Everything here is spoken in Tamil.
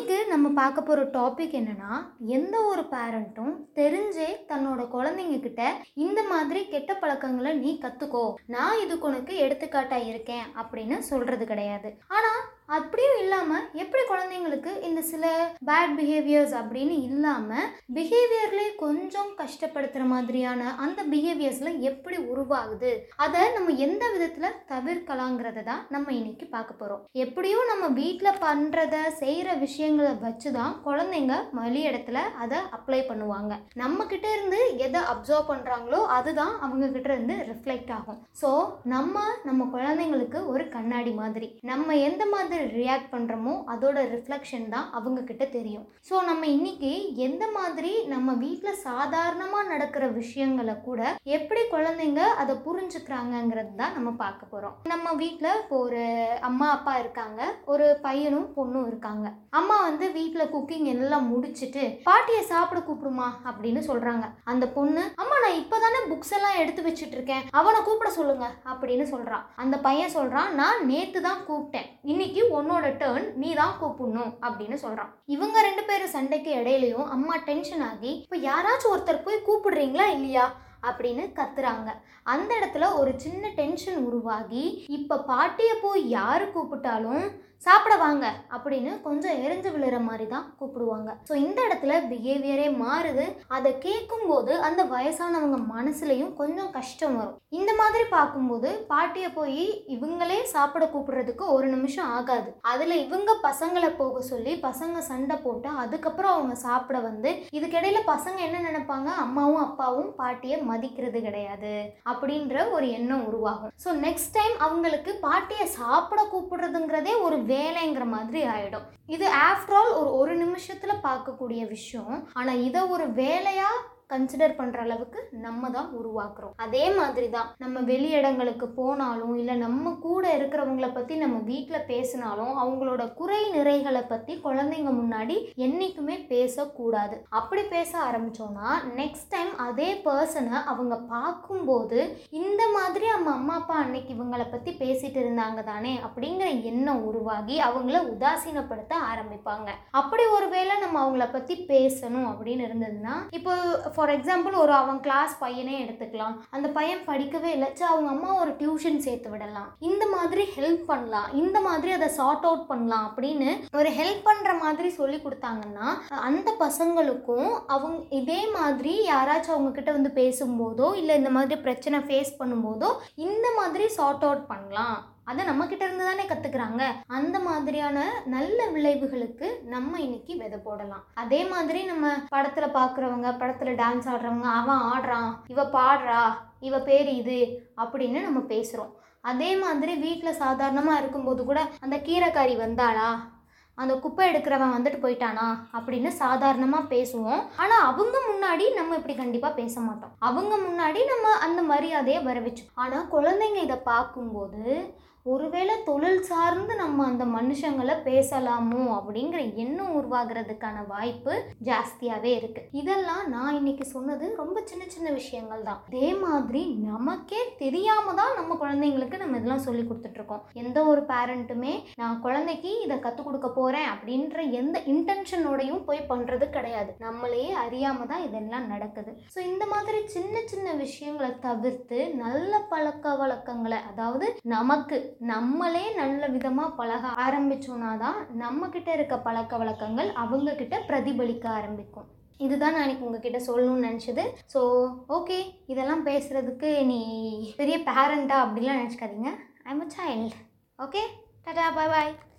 இன்னைக்கு நம்ம பார்க்க போகிற டாபிக் என்னன்னா எந்த ஒரு பேரண்ட்டும் தெரிஞ்சே தன்னோட குழந்தைங்க கிட்ட இந்த மாதிரி கெட்ட பழக்கங்களை நீ கற்றுக்கோ நான் இதுக்கு உனக்கு எடுத்துக்காட்டா இருக்கேன் அப்படின்னு சொல்றது கிடையாது ஆனால் அப்படியும் இல்லாமல் எப்படி குழந்தைங்களுக்கு இந்த சில பேட் பிஹேவியர்ஸ் அப்படின்னு இல்லாமல் பிஹேவியர்லேயே கொஞ்சம் கஷ்டப்படுத்துகிற மாதிரியான அந்த பிஹேவியர்ஸில் எப்படி உருவாகுது அதை நம்ம எந்த விதத்தில் தவிர்க்கலாங்கிறத தான் நம்ம இன்னைக்கு பார்க்க போகிறோம் எப்படியும் நம்ம வீட்டில் பண்ணுறத செய்கிற விஷயங்களை வச்சு தான் குழந்தைங்க வெளி இடத்துல அதை அப்ளை பண்ணுவாங்க நம்ம கிட்ட இருந்து எதை அப்சர்வ் பண்ணுறாங்களோ அதுதான் அவங்க கிட்ட இருந்து ரிஃப்ளெக்ட் ஆகும் ஸோ நம்ம நம்ம குழந்தைங்களுக்கு ஒரு கண்ணாடி மாதிரி நம்ம எந்த மாதிரி ரியாக்ட் பண்ணுறோமோ அதோட ரிஃப்ளெக்ஷன் தான் அவங்க கிட்ட தெரியும் ஸோ நம்ம இன்னைக்கு எந்த மாதிரி நம்ம வீட்டில் சாதாரணமாக நடக்கிற விஷயங்களை கூட எப்படி குழந்தைங்க அதை புரிஞ்சுக்கிறாங்கங்கிறது தான் நம்ம பார்க்க போகிறோம் நம்ம வீட்டில் இப்போ ஒரு அம்மா அப்பா இருக்காங்க ஒரு பையனும் பொண்ணும் இருக்காங்க அம்மா வந்து வீட்டில் குக்கிங் எல்லாம் முடிச்சிட்டு பாட்டியை சாப்பிட கூப்பிடுமா அப்படின்னு சொல்கிறாங்க அந்த பொண்ணு அம்மா நான் இப்போ தானே புக்ஸ் எல்லாம் எடுத்து வச்சுட்டு இருக்கேன் அவனை கூப்பிட சொல்லுங்க அப்படின்னு சொல்கிறான் அந்த பையன் சொல்கிறான் நான் நேற்று தான் கூப்பிட்டேன் இன்னைக்கு உன்னோட டேர்ன் நீ தான் கூப்பிடணும் அப்படின்னு சொல்கிறான் இவங்க ரெண்டு பேரும் சண்டைக்கு இடையிலையும் அம்மா டென்ஷன் ஆகி இப்போ யாராச்சும் ஒருத்தர் போய் கூப்பிடுறீங்களா இல்லையா அப்படின்னு கத்துறாங்க அந்த இடத்துல ஒரு சின்ன டென்ஷன் உருவாகி இப்போ பாட்டியை போய் யார் கூப்பிட்டாலும் சாப்பிட வாங்க அப்படின்னு கொஞ்சம் எரிஞ்சு விழுற மாதிரி தான் கூப்பிடுவாங்க ஸோ இந்த இடத்துல பிஹேவியரே மாறுது அதை கேட்கும்போது அந்த வயசானவங்க மனசுலையும் கொஞ்சம் கஷ்டம் வரும் இந்த மாதிரி பார்க்கும்போது பாட்டியை போய் இவங்களே சாப்பிட கூப்பிடுறதுக்கு ஒரு நிமிஷம் ஆகாது அதில் இவங்க பசங்களை போக சொல்லி பசங்க சண்டை போட்டு அதுக்கப்புறம் அவங்க சாப்பிட வந்து இதுக்கிடையில பசங்க என்ன நினைப்பாங்க அம்மாவும் அப்பாவும் பாட்டியை மதிக்கிறது கிடையாது அப்படின்ற ஒரு எண்ணம் உருவாகும் ஸோ நெக்ஸ்ட் டைம் அவங்களுக்கு பாட்டியை சாப்பிட கூப்பிடுறதுங்கிறதே ஒரு வேலைங்கிற மாதிரி ஆயிடும் இது ஆஃப்டர் ஆல் ஒரு ஒரு நிமிஷத்துல பார்க்கக்கூடிய விஷயம் ஆனா இதை ஒரு வேலையா கன்சிடர் பண்ணுற அளவுக்கு நம்ம தான் உருவாக்குறோம் அதே மாதிரி தான் நம்ம வெளி இடங்களுக்கு போனாலும் இல்லை நம்ம கூட இருக்கிறவங்கள பற்றி நம்ம வீட்டில் பேசினாலும் அவங்களோட குறை நிறைகளை பற்றி குழந்தைங்க முன்னாடி என்றைக்குமே பேசக்கூடாது அப்படி பேச ஆரம்பித்தோன்னா நெக்ஸ்ட் டைம் அதே பர்சனை அவங்க பார்க்கும்போது இந்த மாதிரி நம்ம அம்மா அப்பா அன்னைக்கு இவங்களை பற்றி பேசிட்டு இருந்தாங்க தானே அப்படிங்கிற எண்ணம் உருவாகி அவங்கள உதாசீனப்படுத்த ஆரம்பிப்பாங்க அப்படி ஒருவேளை நம்ம அவங்கள பற்றி பேசணும் அப்படின்னு இருந்ததுன்னா இப்போ ஃபார் எக்ஸாம்பிள் ஒரு அவன் கிளாஸ் பையனே எடுத்துக்கலாம் அந்த பையன் படிக்கவே இல்லை சரி அவங்க அம்மா ஒரு டியூஷன் சேர்த்து விடலாம் இந்த மாதிரி ஹெல்ப் பண்ணலாம் இந்த மாதிரி அதை சார்ட் அவுட் பண்ணலாம் அப்படின்னு ஒரு ஹெல்ப் பண்ணுற மாதிரி சொல்லி கொடுத்தாங்கன்னா அந்த பசங்களுக்கும் அவங்க இதே மாதிரி யாராச்சும் அவங்க கிட்ட வந்து பேசும்போதோ இல்லை இந்த மாதிரி பிரச்சனை ஃபேஸ் பண்ணும்போதோ இந்த மாதிரி சார்ட் அவுட் பண்ணலாம் அதை நம்ம கிட்ட இருந்து தானே கத்துக்கிறாங்க அந்த மாதிரியான நல்ல விளைவுகளுக்கு நம்ம இன்னைக்கு விதை போடலாம் அதே மாதிரி நம்ம படத்துல பாக்குறவங்க படத்துல டான்ஸ் ஆடுறவங்க அவன் ஆடுறான் இவ பாடுறா இவ பேர் இது அப்படின்னு நம்ம பேசுறோம் அதே மாதிரி வீட்டில் சாதாரணமாக இருக்கும்போது கூட அந்த கீரைக்காரி வந்தாளா அந்த குப்பை எடுக்கிறவன் வந்துட்டு போயிட்டானா அப்படின்னு சாதாரணமாக பேசுவோம் ஆனால் அவங்க முன்னாடி நம்ம இப்படி கண்டிப்பாக பேச மாட்டோம் அவங்க முன்னாடி நம்ம அந்த மரியாதையை வர வச்சோம் ஆனால் குழந்தைங்க இதை பார்க்கும்போது ஒருவேளை தொழில் சார்ந்து நம்ம அந்த மனுஷங்களை பேசலாமோ அப்படிங்கிற எண்ணம் உருவாகிறதுக்கான வாய்ப்பு ஜாஸ்தியாகவே இருக்கு இதெல்லாம் நான் இன்னைக்கு சொன்னது ரொம்ப சின்ன சின்ன விஷயங்கள் தான் இதே மாதிரி நமக்கே தெரியாம தான் நம்ம குழந்தைங்களுக்கு நம்ம இதெல்லாம் சொல்லி கொடுத்துட்டு இருக்கோம் எந்த ஒரு பேரண்ட்டுமே நான் குழந்தைக்கு இதை கற்றுக் கொடுக்க போறேன் அப்படின்ற எந்த இன்டென்ஷனோடையும் போய் பண்றது கிடையாது நம்மளே அறியாம தான் இதெல்லாம் நடக்குது ஸோ இந்த மாதிரி சின்ன சின்ன விஷயங்களை தவிர்த்து நல்ல பழக்க வழக்கங்களை அதாவது நமக்கு நம்மளே நல்ல விதமாக பழக ஆரம்பிச்சோன்னா தான் நம்ம கிட்ட இருக்க பழக்க வழக்கங்கள் அவங்க கிட்ட பிரதிபலிக்க ஆரம்பிக்கும் இதுதான் நான் இன்னைக்கு உங்ககிட்ட சொல்லணும்னு நினச்சது ஸோ ஓகே இதெல்லாம் பேசுகிறதுக்கு நீ பெரிய பேரண்டா அப்படிலாம் நினச்சிக்காதீங்க I am a child okay tata bye bye